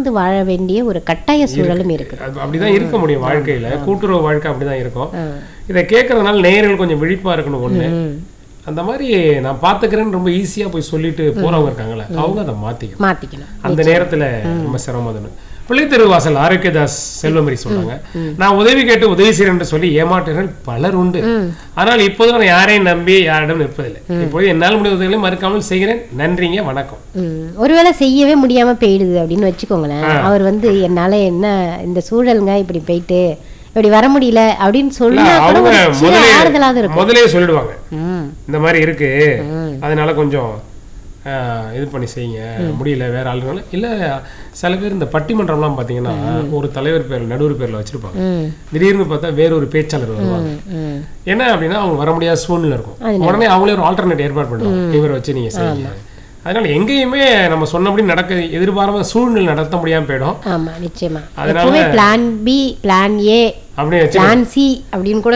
சார்ந்து வாழ வேண்டிய ஒரு கட்டாய சூழலும் இருக்கு அது அப்படிதான் இருக்க முடியும் வாழ்க்கையில கூட்டுறவு வாழ்க்கை அப்படிதான் இருக்கும் இதை கேட்கறதுனால நேயர்கள் கொஞ்சம் விழிப்பா இருக்கணும் ஒண்ணு ம். அந்த மாதிரி நான் பாத்துக்கிறேன்னு ரொம்ப ஈஸியா போய் சொல்லிட்டு போறவங்க இருக்காங்களே அவங்க அதை மாத்திக்கணும் மாத்திக்கணும் அந்த நேரத்துல ரொம்ப சிரமம் தானே பிள்ளை தெருவாசல் ஆரோக்கியதாஸ் செல்வமரி சொன்னாங்க நான் உதவி கேட்டு உதவி செய்யறேன் சொல்லி ஏமாற்றுகள் பலர் உண்டு ஆனால் இப்போது நான் யாரையும் நம்பி யாரிடம் நிற்பதில்லை இப்போது என்னால் முடிய உதவிகளை மறுக்காமல் செய்கிறேன் நன்றிங்க வணக்கம் ம். ஒருவேளை செய்யவே முடியாம போயிடுது அப்படின்னு வச்சுக்கோங்களேன் அவர் வந்து என்னால என்ன இந்த சூழலுங்க இப்படி போயிட்டு இப்படி வர முடியல அப்படின்னு சொன்னா கூட அவங்க ஒரு சின்ன முதலே ஆறுதலாவது இருக்கும் முதலே சொல்லிடுவாங்க ம். இந்த மாதிரி இருக்கு அதனால கொஞ்சம் ஆஹ், இது பண்ணி செய்யுங்க முடியல வேற ஆளுங்க இல்ல சில பேர் இந்த பட்டிமன்றம்லாம் பாத்தீங்கன்னா ஒரு தலைவர் பேர் நடுவர் பேர்ல வச்சிருப்பாங்க ம். திடீர்னு பார்த்தா வேற ஒரு பேச்சாளர் வருவாங்க ம். ம். என்ன அப்படின்னா அவங்க வர முடியாத சூழ்நிலை இருக்கும் உடனே அவங்களே ஒரு ஆல்டர்னேட் ஏற்பாடு பண்ணுவாங்க இவரை வச்சு நீங்க செய்யுங்க அதனால எங்கேயுமே நம்ம சொன்னபடி நடக்க எதிர்பாராத சூழ்நிலை நடத்த முடியாம போயிடும் ஆமா நிச்சயமா அதனால- எப்பவுமே பிளான் பி பிளான் ஏ அப்படியே வச்சு பிளான் சி அப்படின்னு கூட